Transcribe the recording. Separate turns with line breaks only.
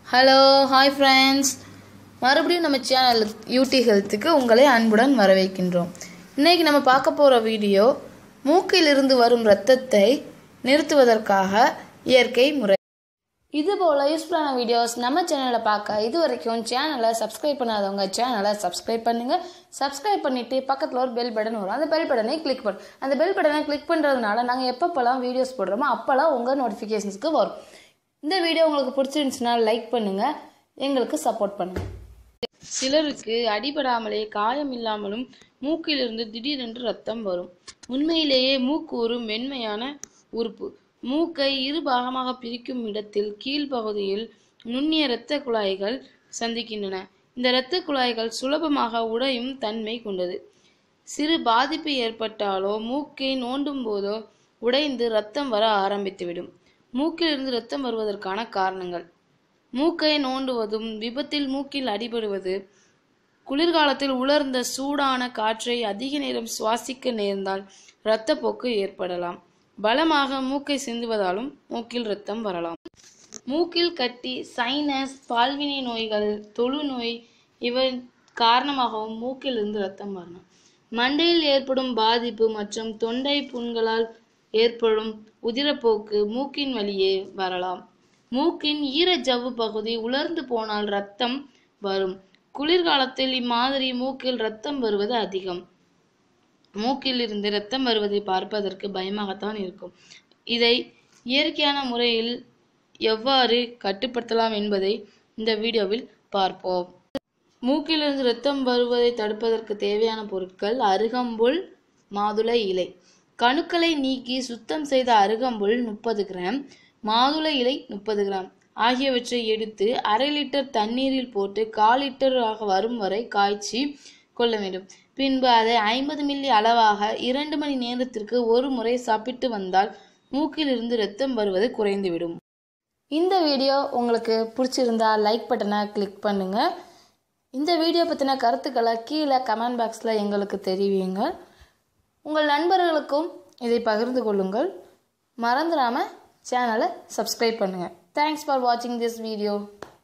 hello hi friends மறுபடியும் நம்ம channel யூடி ஹெல்த்துக்கு உங்களை அன்புடன் வரவேற்கின்றோம் இன்னைக்கு நம்ம பார்க்க போகிற வீடியோ மூக்கிலிருந்து வரும் இரத்தத்தை நிறுத்துவதற்காக இயற்கை முறை இது போல் யூஸ்ஃபுல்லான வீடியோஸ் நம்ம சேனலில் பார்க்க இது வரைக்கும் சேனலை சப்ஸ்கிரைப் பண்ணாதவங்க சேனலை சப்ஸ்கிரைப் பண்ணுங்கள் சப்ஸ்கிரைப் பண்ணிவிட்டு பக்கத்தில் ஒரு பெல் பட்டன் வரும் அந்த பெல் பட்டனை கிளிக் பண்ணு அந்த பெல் பட்டனை கிளிக் பண்ணுறதுனால நாங்கள் எப்பப்போல்லாம் வீடியோஸ் போடுறோமோ அப்போல்லாம் உங்கள் நோட்டிஃபிகேஷன்ஸ்க்கு வரும் இந்த வீடியோ உங்களுக்கு பிடிச்சிருந்துச்சுன்னா லைக் பண்ணுங்கள் எங்களுக்கு சப்போர்ட் பண்ணுங்கள் சிலருக்கு அடிபடாமலே காயம் இல்லாமலும் மூக்கிலிருந்து திடீரென்று ரத்தம் வரும் உண்மையிலேயே மூக்கு ஒரு மென்மையான உறுப்பு மூக்கை இரு பாகமாக பிரிக்கும் இடத்தில் கீழ்ப்பகுதியில் நுண்ணிய இரத்த குழாய்கள் சந்திக்கின்றன இந்த இரத்த குழாய்கள் சுலபமாக உடையும் தன்மை கொண்டது சிறு பாதிப்பு ஏற்பட்டாலோ மூக்கை நோண்டும் போதோ உடைந்து ரத்தம் வர ஆரம்பித்துவிடும் மூக்கிலிருந்து ரத்தம் வருவதற்கான காரணங்கள் மூக்கை நோண்டுவதும் விபத்தில் மூக்கில் அடிபடுவது குளிர்காலத்தில் உலர்ந்த சூடான காற்றை அதிக நேரம் சுவாசிக்க நேர்ந்தால் இரத்தப்போக்கு ஏற்படலாம் பலமாக மூக்கை சிந்துவதாலும் மூக்கில் இரத்தம் வரலாம் மூக்கில் கட்டி சைனஸ் பால்வினை நோய்கள் தொழுநோய் இவை காரணமாகவும் மூக்கிலிருந்து இரத்தம் வரலாம் மண்டையில் ஏற்படும் பாதிப்பு மற்றும் தொண்டை புண்களால் ஏற்படும் உதிரப்போக்கு மூக்கின் வழியே வரலாம் மூக்கின் ஈரஜவ்வு பகுதி உலர்ந்து போனால் இரத்தம் வரும் குளிர்காலத்தில் இம்மாதிரி மூக்கில் இரத்தம் வருவது அதிகம் மூக்கில் இருந்து இரத்தம் வருவதை பார்ப்பதற்கு பயமாகத்தான் இருக்கும் இதை இயற்கையான முறையில் எவ்வாறு கட்டுப்படுத்தலாம் என்பதை இந்த வீடியோவில் பார்ப்போம் மூக்கிலிருந்து இரத்தம் வருவதை தடுப்பதற்கு தேவையான பொருட்கள் அருகம்புல் மாதுளை இலை கணுக்களை நீக்கி சுத்தம் செய்த அருகம்புல் முப்பது கிராம் மாதுளை இலை முப்பது கிராம் ஆகியவற்றை எடுத்து அரை லிட்டர் தண்ணீரில் போட்டு கால் லிட்டராக வரும் வரை காய்ச்சி கொள்ள வேண்டும் பின்பு அதை ஐம்பது மில்லி அளவாக இரண்டு மணி நேரத்திற்கு ஒரு முறை சாப்பிட்டு வந்தால் மூக்கிலிருந்து இரத்தம் வருவது குறைந்துவிடும் இந்த வீடியோ உங்களுக்கு பிடிச்சிருந்தா லைக் பட்டனை கிளிக் பண்ணுங்க இந்த வீடியோ பற்றின கருத்துக்களை கீழே கமெண்ட் பாக்ஸில் எங்களுக்கு தெரிவிங்க உங்கள் நண்பர்களுக்கும் இதை பகிர்ந்து கொள்ளுங்கள் மறந்துடாமல் சேனலை சப்ஸ்கிரைப் பண்ணுங்கள் தேங்க்ஸ் ஃபார் வாட்சிங் திஸ் வீடியோ